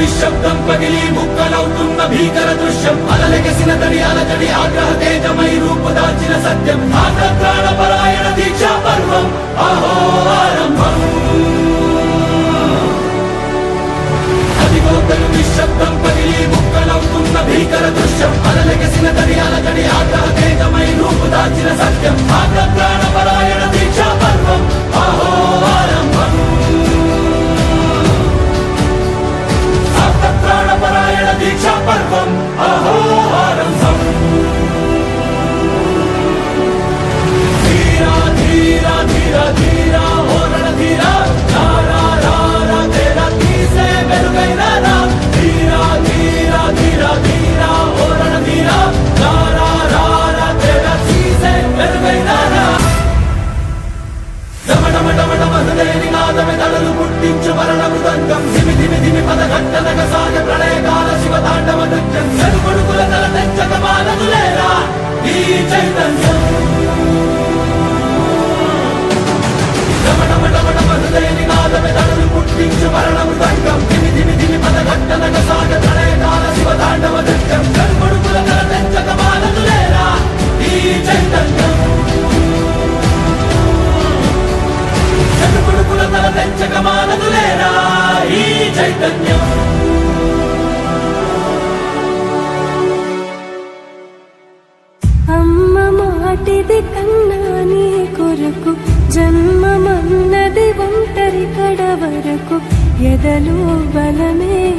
నిశ్శబ్దం పగిలి ముక్కలవుతున్న భీకర దృశ్యం అలలెగసిన తడి అలజడి ఆగ్రహ తేజమై రూపుదాల్చిన సత్యం ఆగ్రత్రాణ పరాయణ దీక్షా పర్వం అహో ఆరంభం అదిగోతలు నిశ్శబ్దం పగిలి ముక్కలవుతున్న భీకర దృశ్యం అలలెగసిన తడి అలజడి ఆగ్రహ తేజమై రూపుదాల్చిన సత్యం ఆగ్రత్రాణ పరాయణ దీక్షా పర్వం అహో ఆరంభం ప్రాణపరాయణ దీక్షా పర్వం అహోహారంభం ధీరా ధీరా ధీరా ధీరా ఓరణ ధీరా రారా రారా తేరా తీసే వెలుగైన రా ధీరా ధీరా ధీరా ధీరా ఓరణ ధీరా రారా రారా తేరా తీసే వెలుగైన రా దమడమడమడమహృదయని నాదమె దళలు పుట్టించు మరణ మృదంగం ధిమి ధిమి ధిమి పద ఘట్టనగ సాగ ప్రళయకాల శివ తాండవ నృత్యం చెరుకొడుకుల తల తెచ్చక మానదులేరా ఈ చైతన్యం దమడమడమడమహృదయని నాదమె దళలు పుట్టించు మరణ మృదంగం ధిమి ధిమి ధిమి పద ఘట్టనగ సాగ ప్రళయకాల శివ తాండవ నృత్యం చెరుకొడుకుల తల తెచ్చక మానదులేరా ఈ చైతన్యం చదువుడుకుల తల తెచ్చక మానదులేరా ఈ చైతన్యం అమ్మ మాటిది కన్నా నీ కొరకు జన్మమన్నది ఒంటరి కడ వరకు ఎదలో బలమే